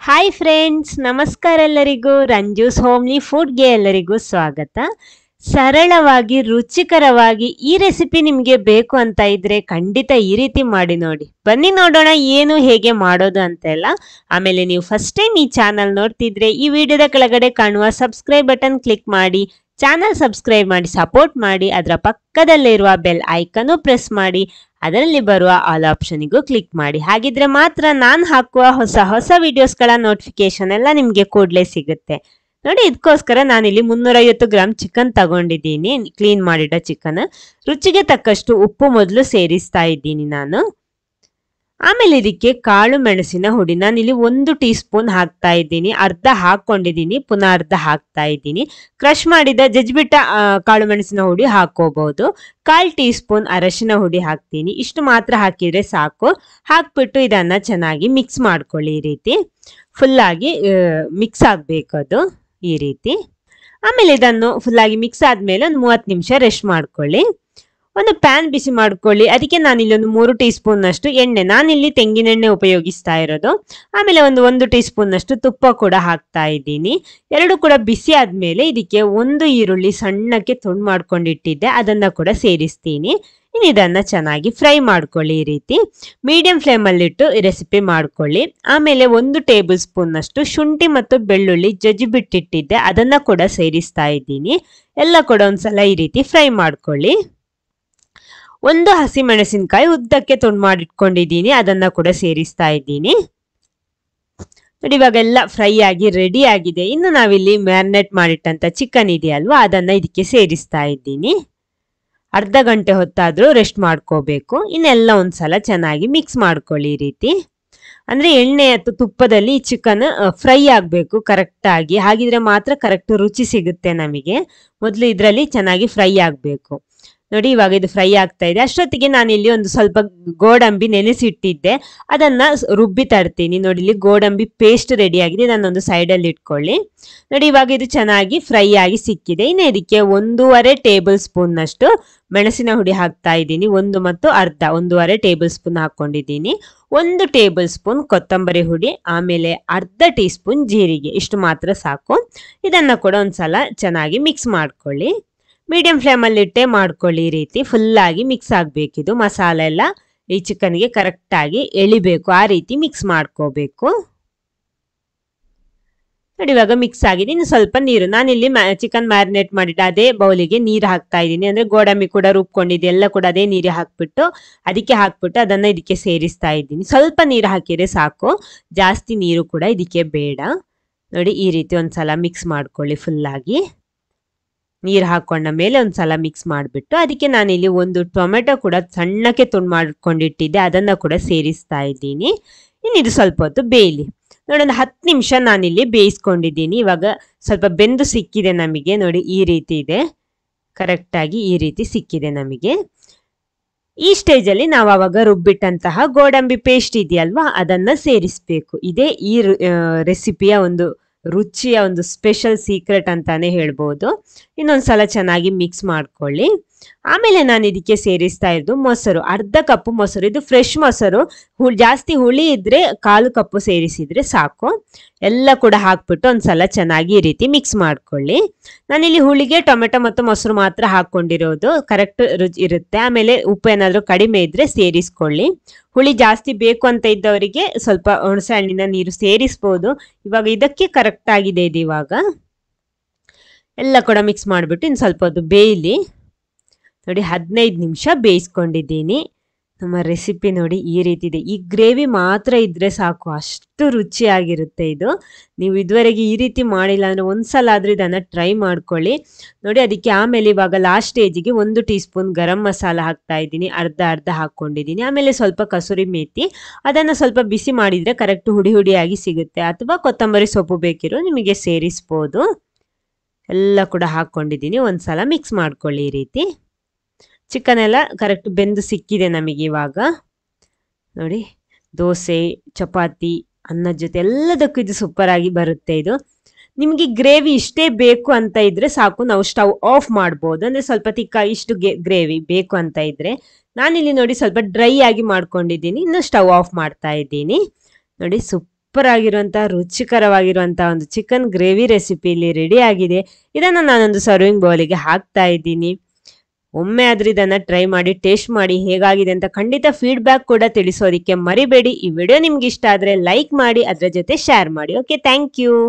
hi friends ನಮಸ್ಕಾರ ಎಲ್ಲರಿಗೂ ರಂಜೂಸ್ homely ಫುಡ್ಗೆ ಎಲ್ಲರಿಗೂ ಸ್ವಾಗತ ಸರಳವಾಗಿ ರುಚಿಕರವಾಗಿ ಈ ರೆಸಿಪಿ ನಿಮಗೆ ಬೇಕು ಅಂತ ಇದ್ರೆ ಖಂಡಿತ ಈ ರೀತಿ ಮಾಡಿ ನೋಡಿ ಬನ್ನಿ ನೋಡೋಣ ಏನು ಹೇಗೆ ಮಾಡೋದು ಅಂತೆಲ್ಲ ಆಮೇಲೆ ನೀವು ಫಸ್ಟ್ ಟೈಮ್ ಈ ಚಾನಲ್ ನೋಡ್ತಿದ್ರೆ ಈ ವಿಡಿಯೋದ ಕೆಳಗಡೆ ಕಾಣುವ ಸಬ್ಸ್ಕ್ರೈಬ್ ಬಟನ್ ಕ್ಲಿಕ್ ಮಾಡಿ ಚಾನಲ್ ಸಬ್ಸ್ಕ್ರೈಬ್ ಮಾಡಿ ಸಪೋರ್ಟ್ ಮಾಡಿ ಅದರ ಪಕ್ಕದಲ್ಲಿರುವ ಬೆಲ್ ಐಕನ್ನು ಪ್ರೆಸ್ ಮಾಡಿ ಅದರಲ್ಲಿ ಬರುವ ಆಲ್ ಆಪ್ಷನಿಗೂ ಕ್ಲಿಕ್ ಮಾಡಿ ಹಾಗಿದ್ರೆ ಮಾತ್ರ ನಾನು ಹಾಕುವ ಹೊಸ ಹೊಸ ವಿಡಿಯೋಸ್ಗಳ ನೋಟಿಫಿಕೇಶನ್ ಎಲ್ಲ ನಿಮಗೆ ಕೂಡಲೇ ಸಿಗುತ್ತೆ ನೋಡಿ ಇದಕ್ಕೋಸ್ಕರ ನಾನಿಲ್ಲಿ ಮುನ್ನೂರೈವತ್ತು ಗ್ರಾಮ್ ಚಿಕನ್ ತಗೊಂಡಿದ್ದೀನಿ ಕ್ಲೀನ್ ಮಾಡಿದ ಚಿಕನ್ ರುಚಿಗೆ ತಕ್ಕಷ್ಟು ಉಪ್ಪು ಮೊದಲು ಸೇರಿಸ್ತಾ ಇದ್ದೀನಿ ನಾನು ಆಮೇಲೆ ಇದಕ್ಕೆ ಕಾಳು ಮೆಣಸಿನ ಹುಡಿ ನಾನಿಲ್ಲಿ ಒಂದು ಟೀ ಸ್ಪೂನ್ ಹಾಕ್ತಾ ಇದ್ದೀನಿ ಅರ್ಧ ಹಾಕೊಂಡಿದ್ದೀನಿ ಪುನಃ ಅರ್ಧ ಹಾಕ್ತಾ ಇದ್ದೀನಿ ಕ್ರಷ್ ಮಾಡಿದ ಜಜ್ಬಿಟ್ಟ ಆ, ಕಾಳು ಮೆಣಸಿನ ಹುಡಿ ಹಾಕೋಬಹುದು ಕಾಲ್ ಟೀ ಸ್ಪೂನ್ ಅರಶಿನ ಹುಡಿ ಹಾಕ್ತೀನಿ ಇಷ್ಟು ಮಾತ್ರ ಹಾಕಿದ್ರೆ ಸಾಕು ಹಾಕ್ಬಿಟ್ಟು ಇದನ್ನ ಚೆನ್ನಾಗಿ ಮಿಕ್ಸ್ ಮಾಡ್ಕೊಳ್ಳಿ ಈ ರೀತಿ ಫುಲ್ಲಾಗಿ ಮಿಕ್ಸ್ ಆಗಬೇಕು ಅದು ಈ ರೀತಿ ಆಮೇಲೆ ಇದನ್ನು ಫುಲ್ಲಾಗಿ ಮಿಕ್ಸ್ ಆದಮೇಲೆ ಒಂದು ಮೂವತ್ತು ನಿಮಿಷ ರೆಸ್ಟ್ ಮಾಡ್ಕೊಳ್ಳಿ ಒಂದು ಪ್ಯಾನ್ ಬಿಸಿ ಮಾಡ್ಕೊಳ್ಳಿ ಅದಕ್ಕೆ ನಾನಿಲ್ಲಿ ಒಂದು ಮೂರು ಟೀ ಸ್ಪೂನ್ನಷ್ಟು ಎಣ್ಣೆ ನಾನಿಲ್ಲಿ ತೆಂಗಿನೆಣ್ಣೆ ಉಪಯೋಗಿಸ್ತಾ ಇರೋದು ಆಮೇಲೆ ಒಂದು ಒಂದು ಟೀ ಸ್ಪೂನ್ನಷ್ಟು ತುಪ್ಪ ಕೂಡ ಹಾಕ್ತಾ ಇದ್ದೀನಿ ಎರಡು ಕೂಡ ಬಿಸಿ ಆದಮೇಲೆ ಇದಕ್ಕೆ ಒಂದು ಈರುಳ್ಳಿ ಸಣ್ಣಕ್ಕೆ ತುಂಡು ಮಾಡ್ಕೊಂಡಿಟ್ಟಿದ್ದೆ ಅದನ್ನು ಕೂಡ ಸೇರಿಸ್ತೀನಿ ಇನ್ನು ಇದನ್ನು ಚೆನ್ನಾಗಿ ಫ್ರೈ ಮಾಡ್ಕೊಳ್ಳಿ ಈ ರೀತಿ ಮೀಡಿಯಂ ಫ್ಲೇಮಲ್ಲಿಟ್ಟು ಈ ರೆಸಿಪಿ ಮಾಡ್ಕೊಳ್ಳಿ ಆಮೇಲೆ ಒಂದು ಟೇಬಲ್ ಸ್ಪೂನ್ನಷ್ಟು ಶುಂಠಿ ಮತ್ತು ಬೆಳ್ಳುಳ್ಳಿ ಜಜ್ಜಿ ಬಿಟ್ಟಿಟ್ಟಿದ್ದೆ ಅದನ್ನು ಕೂಡ ಸೇರಿಸ್ತಾ ಇದ್ದೀನಿ ಎಲ್ಲ ಕೂಡ ಒಂದ್ಸಲ ಈ ರೀತಿ ಫ್ರೈ ಮಾಡ್ಕೊಳ್ಳಿ ಒಂದು ಹಸಿ ಮೆಣಸಿನಕಾಯಿ ಉದ್ದಕ್ಕೆ ತುಂಡು ಮಾಡಿಟ್ಕೊಂಡಿದ್ದೀನಿ ಅದನ್ನ ಕೂಡ ಸೇರಿಸ್ತಾ ಇದ್ದೀನಿ ನೋಡಿ ಇವಾಗೆಲ್ಲ ಫ್ರೈ ಆಗಿ ರೆಡಿ ಆಗಿದೆ ಇನ್ನು ನಾವಿಲ್ಲಿ ಮ್ಯಾರಿನೇಟ್ ಮಾಡಿಟ್ಟಂತ ಚಿಕನ್ ಇದೆಯಲ್ವಾ ಅದನ್ನ ಇದಕ್ಕೆ ಸೇರಿಸ್ತಾ ಇದ್ದೀನಿ ಅರ್ಧ ಗಂಟೆ ಹೊತ್ತಾದ್ರೂ ರೆಸ್ಟ್ ಮಾಡ್ಕೋಬೇಕು ಇನ್ನೆಲ್ಲ ಒಂದ್ಸಲ ಚೆನ್ನಾಗಿ ಮಿಕ್ಸ್ ಮಾಡ್ಕೊಳ್ಳಿ ಈ ರೀತಿ ಅಂದ್ರೆ ಎಣ್ಣೆ ಅಥವಾ ತುಪ್ಪದಲ್ಲಿ ಈ ಚಿಕನ್ ಫ್ರೈ ಆಗಬೇಕು ಕರೆಕ್ಟ್ ಆಗಿ ಹಾಗಿದ್ರೆ ಮಾತ್ರ ಕರೆಕ್ಟ್ ರುಚಿ ಸಿಗುತ್ತೆ ನಮಗೆ ಮೊದಲು ಇದರಲ್ಲಿ ಚೆನ್ನಾಗಿ ಫ್ರೈ ಆಗಬೇಕು ನೋಡಿ ಇವಾಗ ಇದು ಫ್ರೈ ಆಗ್ತಾ ಇದೆ ಅಷ್ಟೊತ್ತಿಗೆ ನಾನು ಇಲ್ಲಿ ಒಂದು ಸ್ವಲ್ಪ ಗೋಡಂಬಿ ನೆನೆಸಿಟ್ಟಿದ್ದೆ ಅದನ್ನ ಸ್- ರುಬ್ಬಿ ತರ್ತೀನಿ ನೋಡಿ ಇಲ್ಲಿ ಗೋಡಂಬಿ ಪೇಸ್ಟ್ ರೆಡಿ ಆಗಿದೆ ಇದನ್ನೊಂದು ಸೈಡಲ್ಲಿ ಇಟ್ಕೊಳ್ಳಿ ನೋಡಿ ಇವಾಗ ಇದು ಚೆನ್ನಾಗಿ ಫ್ರೈ ಆಗಿ ಸಿಕ್ಕಿದೆ ಇನ್ನು ಇದಕ್ಕೆ ಒಂದೂವರೆ ಟೇಬಲ್ ಸ್ಪೂನ್ನಷ್ಟು ಮೆಣಸಿನ ಹುಡಿ ಹಾಕ್ತಾ ಇದ್ದೀನಿ ಒಂದು ಮತ್ತು ಅರ್ಧ ಒಂದೂವರೆ ಟೇಬಲ್ ಸ್ಪೂನ್ ಹಾಕೊಂಡಿದ್ದೀನಿ ಒಂದು ಟೇಬಲ್ ಸ್ಪೂನ್ ಕೊತ್ತಂಬರಿ ಹುಡಿ ಆಮೇಲೆ ಅರ್ಧ ಟೀ ಸ್ಪೂನ್ ಜೀರಿಗೆ ಇಷ್ಟು ಮಾತ್ರ ಸಾಕು ಇದನ್ನ ಕೂಡ ಒಂದ್ಸಲ ಚೆನ್ನಾಗಿ ಮಿಕ್ಸ್ ಮಾಡ್ಕೊಳ್ಳಿ ಮೀಡಿಯಂ ಫ್ಲೇಮಲ್ಲಿ ಇಟ್ಟೆ ಮಾಡ್ಕೊಳ್ಳಿ ಈ ರೀತಿ ಫುಲ್ಲಾಗಿ ಮಿಕ್ಸ್ ಆಗಬೇಕಿದು ಮಸಾಲೆ ಎಲ್ಲ ಈ ಚಿಕನ್ಗೆ ಕರೆಕ್ಟಾಗಿ ಎಳಿಬೇಕು ಆ ರೀತಿ ಮಿಕ್ಸ್ ಮಾಡ್ಕೋಬೇಕು ನೋಡಿ ಇವಾಗ ಮಿಕ್ಸ್ ಆಗಿದೆ ಇನ್ನು ಸ್ವಲ್ಪ ನೀರು ನಾನಿಲ್ಲಿ ಚಿಕನ್ ಮ್ಯಾರಿನೇಟ್ ಮಾಡಿಟ್ಟು ಅದೇ ಬೌಲಿಗೆ ನೀರು ಹಾಕ್ತಾ ಇದ್ದೀನಿ ಅಂದ್ರೆ ಗೋಡಂಬಿ ಕೂಡ ರುಬ್ಕೊಂಡಿದೆ ಎಲ್ಲ ಕೂಡ ಅದೇ ನೀರು ಹಾಕ್ಬಿಟ್ಟು ಅದಕ್ಕೆ ಹಾಕ್ಬಿಟ್ಟು ಅದನ್ನ ಇದಕ್ಕೆ ಸೇರಿಸ್ತಾ ಇದ್ದೀನಿ ಸ್ವಲ್ಪ ನೀರು ಹಾಕಿದ್ರೆ ಸಾಕು ಜಾಸ್ತಿ ನೀರು ಕೂಡ ಇದಕ್ಕೆ ಬೇಡ ನೋಡಿ ಈ ರೀತಿ ಒಂದ್ಸಲ ಮಿಕ್ಸ್ ಮಾಡ್ಕೊಳ್ಳಿ ಫುಲ್ಲಾಗಿ ನೀರು ಹಾಕೊಂಡ ಮೇಲೆ ಒಂದ್ಸಲ ಮಿಕ್ಸ್ ಮಾಡಿಬಿಟ್ಟು ಅದಕ್ಕೆ ನಾನಿಲ್ಲಿ ಒಂದು ಟೊಮೆಟೊ ಕೂಡ ಸಣ್ಣಕ್ಕೆ ತುಂಡು ಮಾಡ್ಕೊಂಡಿಟ್ಟಿದ್ದೆ ಅದನ್ನ ಕೂಡ ಸೇರಿಸ್ತಾ ಇದ್ದೀನಿ ಇನ್ನು ಇದು ಸ್ವಲ್ಪ ಹೊತ್ತು ಬೇಯಲಿ ನೋಡಿ ಒಂದು ಹತ್ತು ನಿಮಿಷ ನಾನಿಲ್ಲಿ ಬೇಯಿಸ್ಕೊಂಡಿದ್ದೀನಿ ಇವಾಗ ಸ್ವಲ್ಪ ಬೆಂದು ಸಿಕ್ಕಿದೆ ನಮಗೆ ನೋಡಿ ಈ ರೀತಿ ಇದೆ ಕರೆಕ್ಟಾಗಿ ಈ ರೀತಿ ಸಿಕ್ಕಿದೆ ನಮಗೆ ಈ ಸ್ಟೇಜಲ್ಲಿ ನಾವು ಅವಾಗ ರುಬ್ಬಿಟ್ಟಂತಹ ಗೋಡಂಬಿ ಪೇಸ್ಟ್ ಇದೆಯಲ್ವಾ ಅದನ್ನ ಸೇರಿಸ್ಬೇಕು ಇದೇ ಈ ರೆಸಿಪಿಯ ಒಂದು ರುಚಿಯ ಒಂದು ಸ್ಪೆಷಲ್ ಸೀಕ್ರೆಟ್ ಅಂತಾನೆ ಹೇಳ್ಬೋದು ಇನ್ನೊಂದ್ಸಲ ಚೆನ್ನಾಗಿ ಮಿಕ್ಸ್ ಮಾಡ್ಕೊಳ್ಳಿ ಆಮೇಲೆ ನಾನು ಇದಕ್ಕೆ ಸೇರಿಸ್ತಾ ಇರೋದು ಮೊಸರು ಅರ್ಧ ಕಪ್ಪು ಮೊಸರು ಇದು ಫ್ರೆಶ್ ಮೊಸರು ಹು ಜಾಸ್ತಿ ಹುಳಿ ಇದ್ರೆ ಕಾಲು ಕಪ್ಪು ಸೇರಿಸಿದ್ರೆ ಸಾಕು ಎಲ್ಲ ಕೂಡ ಹಾಕ್ಬಿಟ್ಟು ಒಂದ್ಸಲ ಚೆನ್ನಾಗಿ ಈ ರೀತಿ ಮಿಕ್ಸ್ ಮಾಡ್ಕೊಳ್ಳಿ ನಾನಿಲ್ಲಿ ಹುಳಿಗೆ ಟೊಮೆಟೊ ಮತ್ತು ಮೊಸರು ಮಾತ್ರ ಹಾಕೊಂಡಿರೋದು ಕರೆಕ್ಟ್ ರುಚಿ ಇರುತ್ತೆ ಆಮೇಲೆ ಉಪ್ಪು ಏನಾದರೂ ಕಡಿಮೆ ಇದ್ರೆ ಸೇರಿಸ್ಕೊಳ್ಳಿ ಹುಳಿ ಜಾಸ್ತಿ ಬೇಕು ಅಂತ ಇದ್ದವರಿಗೆ ಸ್ವಲ್ಪ ಹುಣಸೆ ಹಣ್ಣಿನ ನೀರು ಸೇರಿಸ್ಬೋದು ಇವಾಗ ಇದಕ್ಕೆ ಕರೆಕ್ಟ್ ಆಗಿದೆ ಇದು ಇವಾಗ ಎಲ್ಲ ಕೂಡ ಮಿಕ್ಸ್ ಮಾಡಿಬಿಟ್ಟು ಇನ್ನು ಸ್ವಲ್ಪ ಹೊತ್ತು ಬೇಯಲಿ ನೋಡಿ ಹದಿನೈದು ನಿಮಿಷ ಬೇಯಿಸ್ಕೊಂಡಿದ್ದೀನಿ ನಮ್ಮ ರೆಸಿಪಿ ನೋಡಿ ಈ ರೀತಿ ಇದೆ ಈ ಗ್ರೇವಿ ಮಾತ್ರ ಇದ್ರೆ ಸಾಕು ಅಷ್ಟು ರುಚಿಯಾಗಿರುತ್ತೆ ಇದು ನೀವು ಇದುವರೆಗೆ ಈ ರೀತಿ ಮಾಡಿಲ್ಲ ಅಂದರೆ ಒಂದ್ಸಲ ಆದರೂ ಇದನ್ನು ಟ್ರೈ ಮಾಡ್ಕೊಳ್ಳಿ ನೋಡಿ ಅದಕ್ಕೆ ಆಮೇಲೆ ಇವಾಗ ಲಾಸ್ಟ್ ಸ್ಟೇಜಿಗೆ ಒಂದು ಟೀ ಸ್ಪೂನ್ ಗರಂ ಮಸಾಲ ಹಾಕ್ತಾ ಇದ್ದೀನಿ ಅರ್ಧ ಅರ್ಧ ಹಾಕ್ಕೊಂಡಿದ್ದೀನಿ ಆಮೇಲೆ ಸ್ವಲ್ಪ ಕಸೂರಿ ಮೇಥಿ ಅದನ್ನು ಸ್ವಲ್ಪ ಬಿಸಿ ಮಾಡಿದರೆ ಕರೆಕ್ಟ್ ಹುಡಿ ಹುಡಿಯಾಗಿ ಸಿಗುತ್ತೆ ಅಥವಾ ಕೊತ್ತಂಬರಿ ಸೊಪ್ಪು ಬೇಕಿರೋ ನಿಮಗೆ ಸೇರಿಸ್ಬೋದು ಎಲ್ಲ ಕೂಡ ಹಾಕ್ಕೊಂಡಿದ್ದೀನಿ ಒಂದ್ಸಲ ಮಿಕ್ಸ್ ಮಾಡ್ಕೊಳ್ಳಿ ಈ ರೀತಿ ಚಿಕನ್ ಎಲ್ಲ ಕರೆಕ್ಟ್ ಬೆಂದು ಸಿಕ್ಕಿದೆ ನಮಗೆ ಇವಾಗ ನೋಡಿ ದೋಸೆ ಚಪಾತಿ ಅನ್ನದ ಜೊತೆ ಎಲ್ಲದಕ್ಕೂ ಇದು ಸೂಪರ್ ಆಗಿ ಬರುತ್ತೆ ಇದು ನಿಮಗೆ ಗ್ರೇವಿ ಇಷ್ಟೇ ಬೇಕು ಅಂತ ಇದ್ರೆ ಸಾಕು ನಾವು ಸ್ಟವ್ ಆಫ್ ಮಾಡ್ಬೋದು ಅಂದ್ರೆ ಸ್ವಲ್ಪ ತಿಕ್ಕ ಇಷ್ಟು ಗ್ರೇವಿ ಬೇಕು ಅಂತ ಇದ್ರೆ ನಾನಿಲ್ಲಿ ನೋಡಿ ಸ್ವಲ್ಪ ಡ್ರೈ ಆಗಿ ಮಾಡ್ಕೊಂಡಿದ್ದೀನಿ ಇನ್ನು ಸ್ಟವ್ ಆಫ್ ಮಾಡ್ತಾ ಇದ್ದೀನಿ ನೋಡಿ ಸೂಪರ್ ಸೂಪರ್ ಆಗಿರುವಂತಹ ರುಚಿಕರವಾಗಿರುವಂತಹ ಒಂದು ಚಿಕನ್ ಗ್ರೇವಿ ರೆಸಿಪಿ ಇಲ್ಲಿ ರೆಡಿ ಆಗಿದೆ ಇದನ್ನು ನಾನೊಂದು ಸರ್ವಿಂಗ್ ಬೌಲಿಗೆ ಹಾಕ್ತಾ ಇದ್ದೀನಿ ಒಮ್ಮೆ ಆದ್ರೂ ಇದನ್ನ ಟ್ರೈ ಮಾಡಿ ಟೇಸ್ಟ್ ಮಾಡಿ ಹೇಗಾಗಿದೆ ಅಂತ ಖಂಡಿತ ಫೀಡ್ಬ್ಯಾಕ್ ಕೂಡ ತಿಳಿಸೋದಿಕ್ಕೆ ಮರಿಬೇಡಿ ಈ ವಿಡಿಯೋ ನಿಮ್ಗೆ ಇಷ್ಟ ಆದ್ರೆ ಲೈಕ್ ಮಾಡಿ ಅದ್ರ ಜೊತೆ ಶೇರ್ ಮಾಡಿ ಓಕೆ ಥ್ಯಾಂಕ್ ಯು